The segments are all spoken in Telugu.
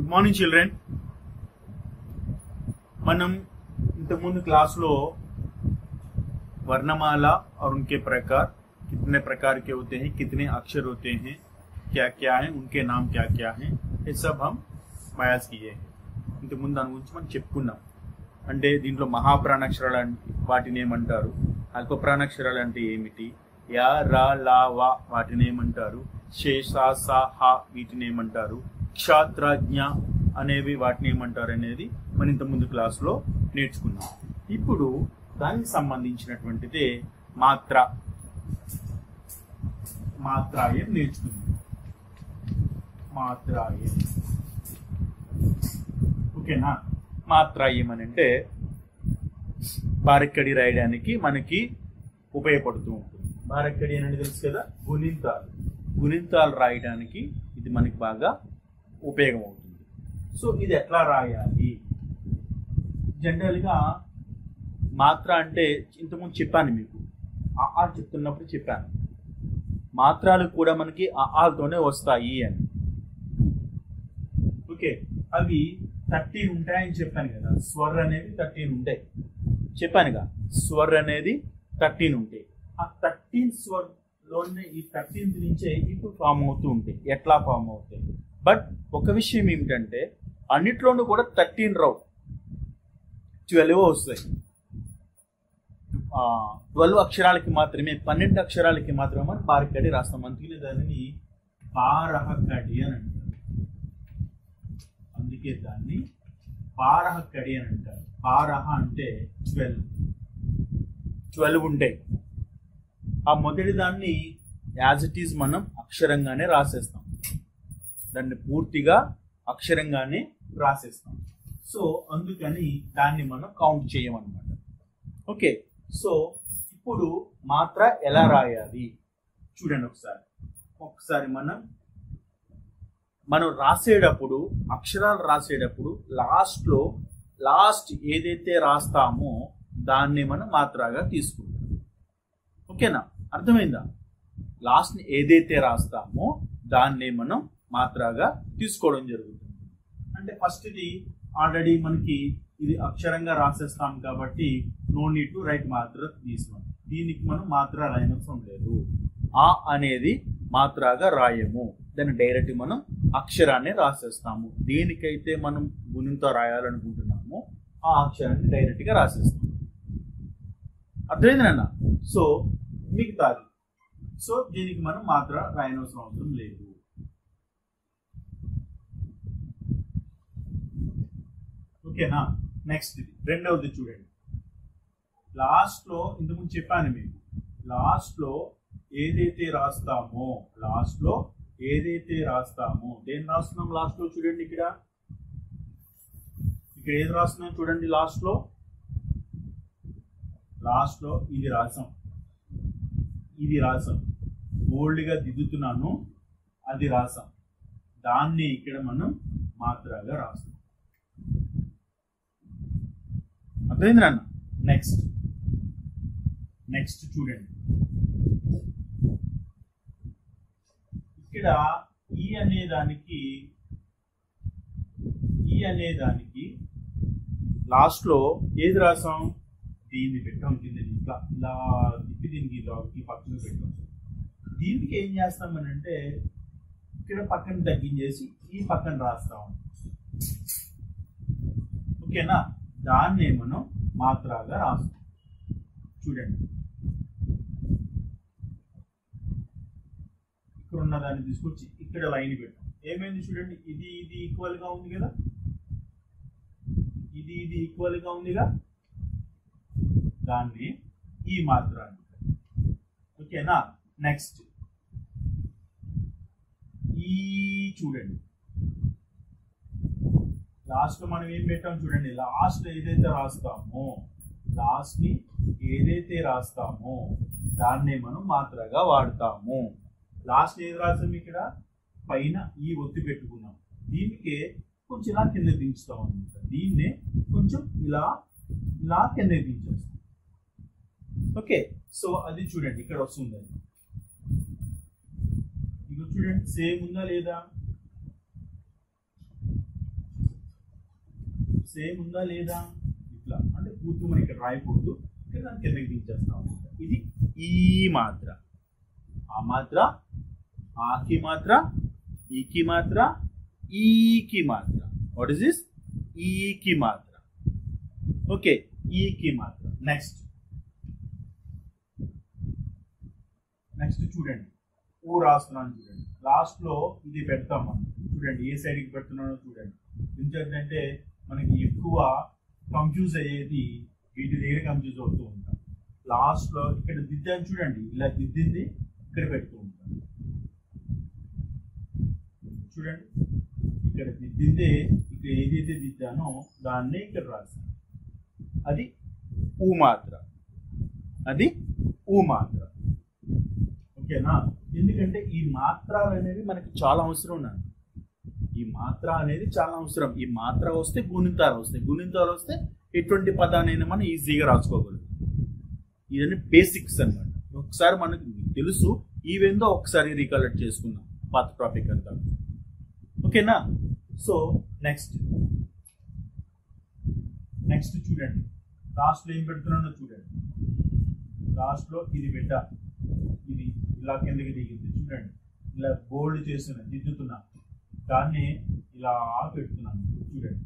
గుడ్ మార్నింగ్ చిల్డ్రన్ మనం ఇంతకుముందు క్లాస్లో वर्णमाला और उनके प्रकार कितने प्रकार के होते हैं कितने अक्षर होते हैं क्या क्या है उनके नाम क्या क्या हैं ये सब हम బయాస్ కియే ఇంతకుముందు దాని గురించి మనం చెప్పుకున్నాం అంటే దీంట్లో మహాప్రాణాక్షరాలు అంటే వాటిని ఏమంటారు అల్ప ప్రాణాక్షరాలు అంటే ఏమిటి యా రా లా వా వాటిని ఏమంటారు షే సా సా హా వీటిని ఏమంటారు క్షాత్రజ్ఞ అనేవి వాటిని ఏమంటారు అనేది మనం ఇంతకుముందు క్లాస్లో నేర్చుకున్నాం ఇప్పుడు దానికి సంబంధించినటువంటిదే మాత్ర మాత్రాయం నేర్చుకుందాం మాత్రాయం ఓకేనా మాత్రాయం అని అంటే బారెక్కడి రాయడానికి మనకి ఉపయోగపడుతూ ఉంటుంది బారెక్కడి అనేది తెలుసు కదా గుణింతాలు గుణింతాలు రాయడానికి ఇది మనకి బాగా ఉపయోగం అవుతుంది సో ఇది ఎట్లా రాయాలి జనరల్గా మాత్ర అంటే ఇంతకుముందు చెప్పాను మీకు ఆ ఆ చెప్తున్నప్పుడు చెప్పాను మాత్రాలు కూడా మనకి ఆ ఆతోనే వస్తాయి అని ఓకే అవి థర్టీన్ ఉంటాయని చెప్పాను కదా స్వర్ అనేవి థర్టీన్ ఉంటాయి చెప్పానుగా స్వర్ అనేది థర్టీన్ ఉంటాయి ఆ థర్టీన్ స్వర్ లోనే ఈ థర్టీన్త్ నుంచే ఇప్పుడు ఫామ్ అవుతూ ఉంటాయి ఎట్లా ఫామ్ అవుతాయి బట్ ఒక విషయం ఏమిటంటే అన్నిట్లోనూ కూడా థర్టీన్ రావు ట్వెల్వ్ వస్తాయి ట్వెల్వ్ అక్షరాలకి మాత్రమే పన్నెండు అక్షరాలకి మాత్రమే మనం బారకడి రాస్తాం అందుకనే దానిని పారహకడి అని అంటారు అందుకే దాన్ని పారహకడి అని అంటారు పారహ అంటే ట్వెల్వ్ ట్వెల్వ్ ఉంటాయి ఆ మొదటి దాన్ని యాజ్ ఇట్ ఈజ్ మనం అక్షరంగానే రాసేస్తాం దాన్ని పూర్తిగా అక్షరంగానే రాసేస్తాం సో అందుకని దాన్ని మనం కౌంట్ చేయమన్నమాట ఓకే సో ఇప్పుడు మాత్ర ఎలా రాయాలి చూడండి ఒకసారి ఒకసారి మనం మనం రాసేటప్పుడు అక్షరాలు రాసేటప్పుడు లాస్ట్లో లాస్ట్ ఏదైతే రాస్తామో దాన్ని మనం మాత్రగా తీసుకుంటాం ఓకేనా అర్థమైందా లాస్ట్ని ఏదైతే రాస్తామో దాన్ని మనం మాత్రగా తీసుకోవడం జరుగుతుంది అంటే ఫస్ట్ ఇది ఆల్రెడీ మనకి ఇది అక్షరంగా రాసేస్తాం కాబట్టి నో నీడ్ టు రైట్ మాత్ర తీసినాం దీనికి మనం మాత్ర రాయనవసరం లేదు ఆ అనేది మాత్రగా రాయము దాన్ని డైరెక్ట్ మనం అక్షరాన్ని రాసేస్తాము దేనికైతే మనం గుణంతో రాయాలనుకుంటున్నామో ఆ అక్షరాన్ని డైరెక్ట్ గా రాసేస్తాం అర్థమైందన్న సో మిగతాది సో దీనికి మనం మాత్ర రాయనవసరం అవసరం లేదు ఓకేనా నెక్స్ట్ ఇది రెండవది చూడండి లాస్ట్ లో ఇంతకుముందు చెప్పాను మీకు లాస్ట్ లో ఏదైతే రాస్తామో లాస్ట్ లో ఏదైతే రాస్తామో దేని రాస్తున్నాం లాస్ట్ లో చూడండి ఇక్కడ ఇక్కడ ఏది రాస్తున్నాం చూడండి లాస్ట్ లో లాస్ట్ లో ఇది రాసాం ఇది రాసాం బోల్డ్ గా దిద్దుతున్నాను అది రాసాం దాన్ని ఇక్కడ మనం మాత్రగా రాస్తాం అర్థమైంది నాన్న నెక్స్ట్ నెక్స్ట్ చూడండి ఇక్కడ ఈ అనే దానికి ఈ అనే దానికి లాస్ట్ లో ఏది రాసాం దీన్ని పెట్టాం కింద ఇట్లా ఇలా తిప్పి దీనికి ఇలా ఈ పక్కన పెట్టాం దీనికి ఏం చేస్తామనంటే ఇక్కడ పక్కన తగ్గించేసి ఈ పక్కన రాస్తాం ఓకేనా దాన్నే మనం మాత్రగా రాస్తాం చూడండి ఇక్కడ ఉన్న దాన్ని తీసుకొచ్చి ఇక్కడ లైన్ పెట్టాం ఏమైంది చూడండి ఇది ఇది ఈక్వల్ గా ఉంది కదా ఇది ఇది ఈక్వల్ గా ఉందిగా దాన్ని ఈ మాత్ర అంటారు ఓకేనా నెక్స్ట్ ఈ చూడండి లాస్ట్ లో మనం ఏం పెట్టాం చూడండి లాస్ట్ ఏదైతే రాస్తామో లాస్ట్ ని ఏదైతే రాస్తామో దాన్నే మనం మాత్రగా వాడతాము లాస్ట్ ఏది రాసాం ఇక్కడ పైన ఈ ఒత్తి పెట్టుకున్నాం దీనికి కొంచెం ఇలా కింద దించుతాం అనమాట దీన్నే కొంచెం ఇలా ఇలా కింద దించేస్తాం ఓకే సో అది చూడండి ఇక్కడ వస్తుంది అది ఇక చూడండి సేమ్ ఉందా లేదా సేమ్ ఉందా లేదా ఇట్లా అంటే పూర్తి మనం ఇక్కడ రాయకూడదు ఇక్కడ దాన్ని కిందకి దించేస్తాం అనమాట ఇది ఈ మాత్ర ఆ మాత్ర ఆకి మాత్ర ఈకి మాత్ర ఈకి మాత్ర వాట్ ఇస్ దిస్ ఈకి మాత్ర ఓకే ఈకి మాత్ర నెక్స్ట్ నెక్స్ట్ చూడండి ఊ రాస్తున్నాను చూడండి లాస్ట్ లో ఇది పెడతాం మనం చూడండి ఏ సైడ్ కి పెడుతున్నానో చూడండి ఎందుకంటే మనకి ఎక్కువ కన్ఫ్యూజ్ అయ్యేది వీటి దగ్గర కన్ఫ్యూజ్ అవుతూ ఉంటాం లాస్ట్ లో ఇక్కడ దిద్దాను చూడండి ఇలా దిద్దింది ఇక్కడ పెడుతూ ఉంటాం చూడండి ఇక్కడ దిద్దిందే ఇక్కడ ఏదైతే దిద్దానో దాన్నే ఇక్కడ రాశాను అది ఊ మాత్ర అది ఊ మాత్ర ఓకేనా ఎందుకంటే ఈ మాత్రాలు అనేవి మనకి చాలా అవసరం ఉన్నాయి ఈ మాత్ర అనేది చాలా అవసరం ఈ మాత్ర వస్తే గుణింతాలు వస్తాయి గుణింతాలు వస్తే ఎటువంటి పదానైనా మనం ఈజీగా రాసుకోగలం ఇవన్నీ బేసిక్స్ అన్నమాట ఒకసారి మనకు తెలుసు ఈవెందో ఒకసారి రీకలెక్ట్ చేసుకుందాం పాత టాపిక్ అంతా ఓకేనా సో నెక్స్ట్ నెక్స్ట్ చూడండి లాస్ట్ లో ఏం పెడుతున్నానో చూడండి లాస్ట్ లో ఇది బిడ్డ ఇది ఇలా కిందకి దిగింది చూడండి ఇలా బోల్డ్ చేస్తున్నా దిద్దుతున్నా దాన్ని ఇలా పెడుతున్నాను చూడండి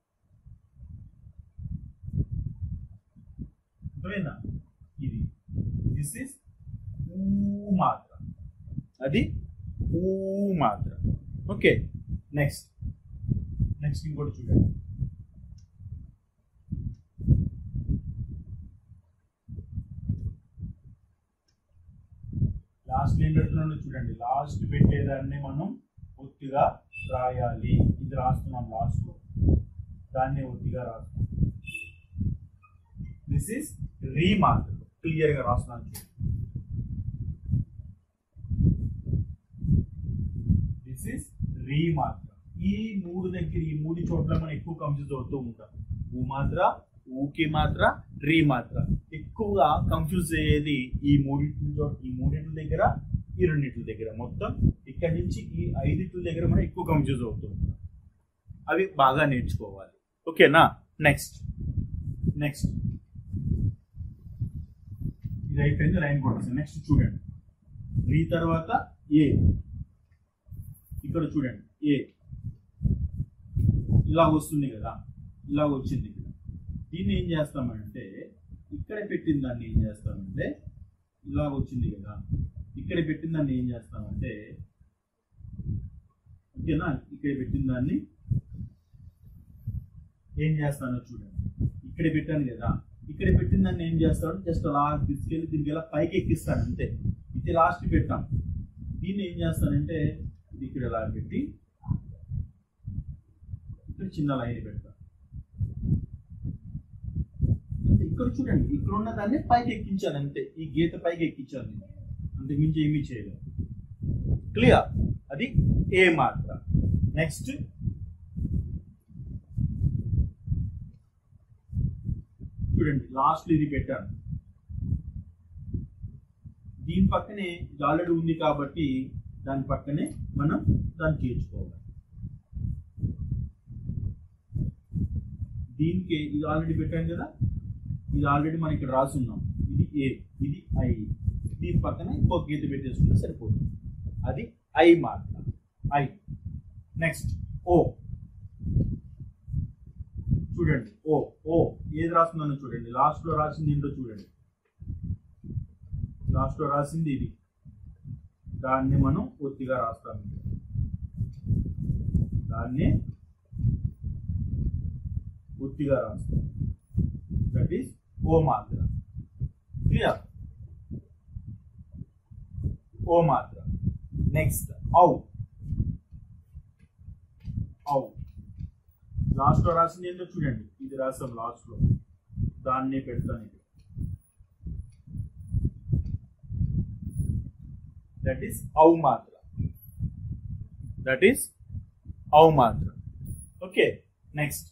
అర్థమైందా ఇది దిస్ ఇస్ ఊ మాత్ర అది ఊ మాత్ర ఓకే నెక్స్ట్ నెక్స్ట్ ఇంకోటి చూడండి లాస్ట్ ఏం పెడుతున్నాడో చూడండి లాస్ట్ పెట్టేదాన్ని మనం ఒత్తిగా రాయాలి ఇది రాస్తున్నాం లాస్ట్ లో దాన్ని ఒత్తిగా రాస్తున్నాం దిస్ ఇస్ రీ మాత్రం క్లియర్ గా రాస్తున్నాను చూడండి దిస్ ఇస్ రీ మాత్ర ఈ మూడు దగ్గర ఈ మూడు చోట్ల మనం ఎక్కువ కన్ఫ్యూజ్ అవుతూ ఉంటాం ఊ మాత్ర ఊకి మాత్ర రీ మాత్ర ఎక్కువగా కన్ఫ్యూజ్ అయ్యేది ఈ మూడింటి చోట ఈ మూడింటి దగ్గర ఈ రెండింటి దగ్గర మొత్తం ఇక్కడి నుంచి ఈ ఐదింటి దగ్గర మనం ఎక్కువ కన్ఫ్యూజ్ అవుతూ ఉంటాం అవి బాగా నేర్చుకోవాలి ఓకేనా నెక్స్ట్ నెక్స్ట్ ఇది అయిపోయింది లైన్ కొట్టేసి నెక్స్ట్ చూడండి రీ తర్వాత ఏ ఇక్కడ చూడండి ఏ ఇలా వస్తుంది కదా ఇలా వచ్చింది ఇక్కడ దీన్ని ఏం చేస్తామంటే ఇక్కడ పెట్టిన దాన్ని ఏం చేస్తామంటే ఇలా వచ్చింది కదా ఇక్కడ పెట్టిన దాన్ని ఏం చేస్తామంటే ఓకేనా ఇక్కడ పెట్టిన దాన్ని ఏం చేస్తానో చూడండి ఇక్కడ పెట్టాను కదా ఇక్కడ పెట్టిన దాన్ని ఏం చేస్తాడు జస్ట్ అలా తీసుకెళ్ళి దీనికి ఇలా పైకి ఎక్కిస్తాను అంతే ఇది లాస్ట్ పెట్టాం దీన్ని ఏం చేస్తానంటే ఇది ఇక్కడ ఇలా పెట్టి ఇక్కడ చిన్న లైన్ పెడతా అంతే ఇక్కడ చూడండి ఇక్కడ ఉన్న దాన్ని పైకి ఎక్కించాను అంతే ఈ గీత పైకి ఎక్కించాను నేను అంతకు మించి ఏమీ చేయలేదు క్లియర్ అది ఏ మాత్ర నెక్స్ట్ చూడండి లాస్ట్ ఇది పెట్టాను దీని పక్కనే ఇది ఆల్రెడీ ఉంది కాబట్టి దాని పక్కనే మనం దాన్ని చేర్చుకోవాలి దీనికి ఇది ఆల్రెడీ పెట్టాం కదా ఇది ఆల్రెడీ మనం ఇక్కడ రాసి ఉన్నాం ఇది ఏ ఇది ఐ దీని పక్కన ఇంకొక గీత పెట్టేసుకుంటే సరిపోతుంది అది ఐ మాత్ర ఐ నెక్స్ట్ ఓ చూడండి ఓ ఓ ఏది రాస్తుందో చూడండి లాస్ట్ లో రాసింది ఏంటో చూడండి లాస్ట్ లో రాసింది ఇది దాన్ని మనం ఒత్తిగా రాస్తాం దాన్ని ఒత్తిగా రాస్తాం దట్ ఈస్ ఓ మాత్ర క్లియర్ ఓ మాత్ర నెక్స్ట్ ఔ ఔ లాస్ట్ లో రాసింది ఏంటో చూడండి ఇది రాసాం లాస్ట్ లో దాన్నే పెడతాను ఇది దట్ ఈస్ ఔ మాత్ర దట్ ఈస్ ఔ మాత్ర ఓకే నెక్స్ట్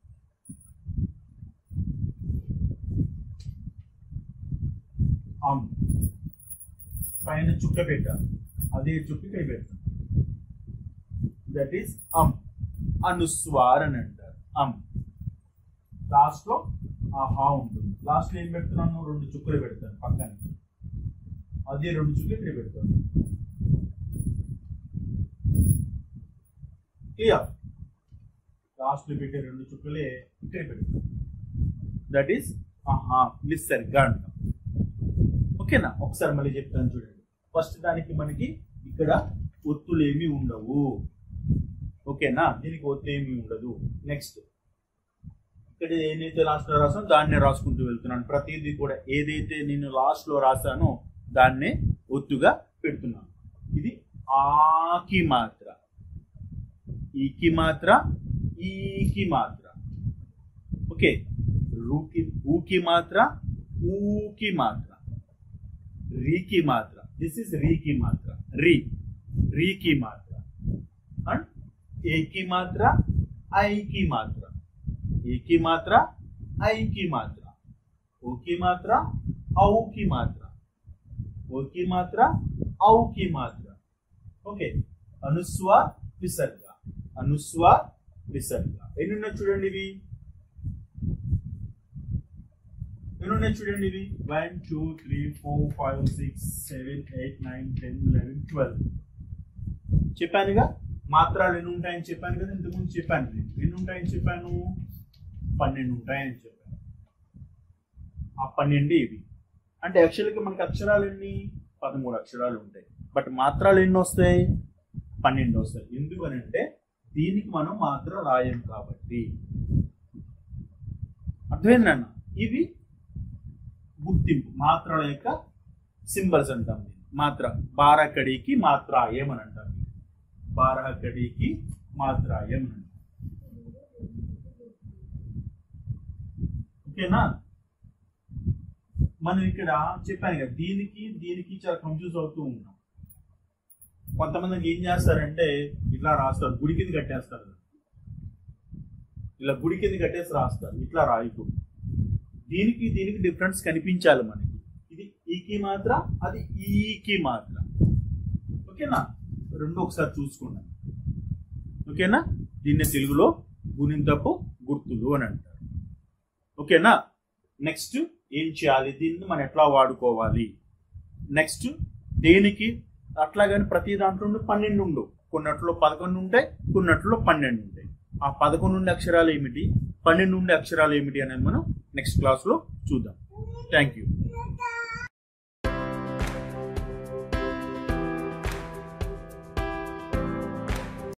అమ్ పైన చుక్క పెట్టాను అదే చుక్క ఇక్కడ పెట్టాను దట్ ఈస్ అమ్ అనుస్వార్ అని అంటారు అమ్ లాస్ట్ లో ఆ హా ఉంటుంది లాస్ట్ లో ఏం పెడుతున్నాను రెండు చుక్కలు పెడతాను పక్కన అదే రెండు చుక్కలు ఇక్కడ పెడతాను క్లియర్ లాస్ట్ లో పెట్టే రెండు చుక్కలే ఇక్కడ పెడతాను దట్ ఈస్ ఆహా మిస్ సరిగ్గా అంటాం ఓకేనా ఒకసారి మళ్ళీ చెప్తాను చూడండి ఫస్ట్ దానికి మనకి ఇక్కడ ఒత్తులు ఏమీ ఉండవు ఓకేనా దీనికి ఒత్తు ఏమీ ఉండదు నెక్స్ట్ ఇక్కడ ఏదైతే లాస్ట్ లో రాసానో దాన్నే రాసుకుంటూ వెళ్తున్నాను ప్రతిదీ కూడా ఏదైతే నేను లాస్ట్ లో రాసానో దాన్నే ఒత్తుగా పెడుతున్నాను ఇది ఆకి మాత్ర ఈకి మాత్ర ఈకి మాత్ర ఓకే రూకి ఊకి మాత్ర ఊకి మాత్ర రీకి మాత్ర దిస్ ఇస్ రీకి మాత్ర రీ రీకి మాత్ర అండ్ ఏకి మాత్ర ఐకి మాత్ర ఏకి మాత్ర ఐకి మాత్ర ఓకి మాత్ర ఔకి మాత్ర ఓకి మాత్ర ఔకి మాత్ర ఓకే అనుస్వార్ విసర్గ అనుస్వార్ విసర్గ ఎన్ని ఉన్నాయి చూడండి ఇవి ఎన్ని ఉన్నాయి చూడండి ఇవి one two three four five six seven eight nine ten eleven twelve చెప్పానుగా మాత్రాలు ఎన్ని ఉంటాయని చెప్పాను కదా ఇంతకుముందు చెప్పాను నేను. ఎన్ని ఉంటాయని చెప్పాను పన్నెండు ఉంటాయని చెప్పాను ఆ పన్నెండు ఇవి అంటే యాక్చువల్గా మనకి అక్షరాలు ఎన్ని పదమూడు అక్షరాలు ఉంటాయి బట్ మాత్రాలు ఎన్ని వస్తాయి పన్నెండు వస్తాయి ఎందుకు అని అంటే దీనికి మనం మాత్ర రాయం కాబట్టి అర్థమైందన్న ఇవి గుర్తింపు మాత్రల యొక్క సింబల్స్ అంటాం దీన్ని. మాత్ర బారకడికి మాత్రాయం అని అంటాం దీన్ని. బారకడికి మాత్రాయం అని అంటాం ఓకేనా మనం ఇక్కడ చెప్పాను కదా దీనికి దీనికి చాలా కన్ఫ్యూజ్ అవుతూ ఉన్నాం కొంతమంది ఏం చేస్తారంటే ఇట్లా రాస్తారు గుడి కింద కట్టేస్తారు ఇలా గుడి కింద కట్టేసి రాస్తారు ఇట్లా రాయకూడదు దీనికి దీనికి డిఫరెన్స్ కనిపించాలి మనకి ఇది ఈకి మాత్ర అది ఈకి మాత్ర ఓకేనా రెండు ఒకసారి చూసుకున్నాను ఓకేనా దీన్ని తెలుగులో గుణింతపు గుర్తులు అని అంటారు ఓకేనా నెక్స్ట్ ఏం చేయాలి దీన్ని మనం ఎట్లా వాడుకోవాలి నెక్స్ట్ దేనికి అట్లాగని ప్రతి దాంట్లో నుండి పన్నెండు ఉండవు కొన్నట్లో పదకొండు ఉంటాయి కొన్నట్లో పన్నెండు ఉంటాయి ఆ పదకొండు నుండి అక్షరాలు ఏమిటి పన్నెండు నుండి అక్షరాలు ఏమిటి అనేది మనం నెక్స్ట్ క్లాస్లో చూద్దాం థ్యాంక్ యూ